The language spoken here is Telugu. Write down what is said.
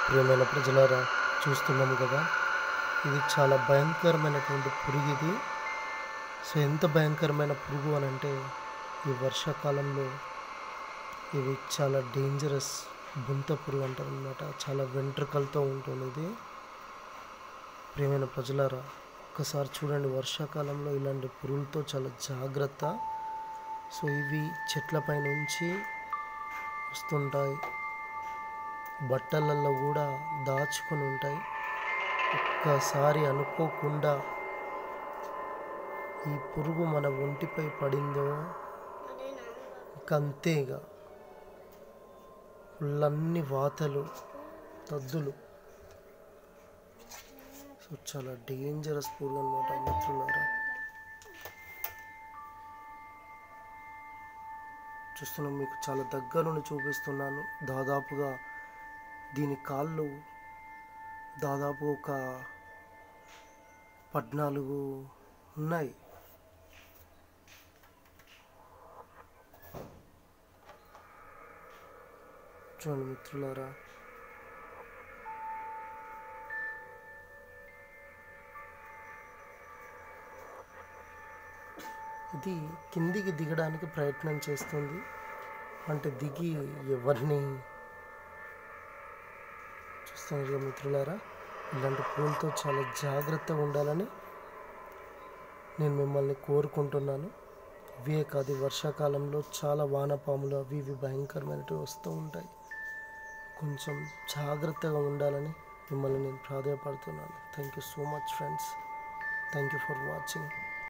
ప్రియమైన ప్రజలారా చూస్తున్నాము కదా ఇది చాలా భయంకరమైనటువంటి పురుగు ఇది సో ఎంత భయంకరమైన పురుగు అని అంటే ఈ వర్షాకాలంలో ఇవి చాలా డేంజరస్ బుంత పురుగు అంటారు అనమాట చాలా వెంట్రుకలతో ఉంటుంది ఇది ప్రియమైన ప్రజలారా ఒక్కసారి చూడండి వర్షాకాలంలో ఇలాంటి పురుగులతో చాలా జాగ్రత్త సో ఇవి చెట్లపై నుంచి వస్తుంటాయి బట్టలలో కూడా దాచుకొని ఉంటాయి ఒక్కసారి అనుకోకుండా ఈ పురుగు మన ఒంటిపై పడిందో ఇంక అంతే ఇక ఒళ్ళన్నీ వాతలు తద్దులు సో చాలా డేంజరస్ పురుగు అనమాట మిత్రులారా చూస్తున్నాం మీకు చాలా దగ్గర నుండి చూపిస్తున్నాను దాదాపుగా దీని కాళ్ళు దాదాపు ఒక పద్నాలుగు ఉన్నాయి చూడండి మిత్రులారా ఇది కిందికి దిగడానికి ప్రయత్నం చేస్తుంది అంటే దిగి ఎవరిని చూస్తున్నారు కదా మిత్రులారా ఇలాంటి పూలతో చాలా జాగ్రత్తగా ఉండాలని నేను మిమ్మల్ని కోరుకుంటున్నాను ఇవే కాదు ఈ వర్షాకాలంలో చాలా వానపాములు అవి ఇవి భయంకరమైనవి వస్తూ ఉంటాయి కొంచెం జాగ్రత్తగా ఉండాలని మిమ్మల్ని నేను ప్రాధాయపడుతున్నాను thank you so much friends thank you for watching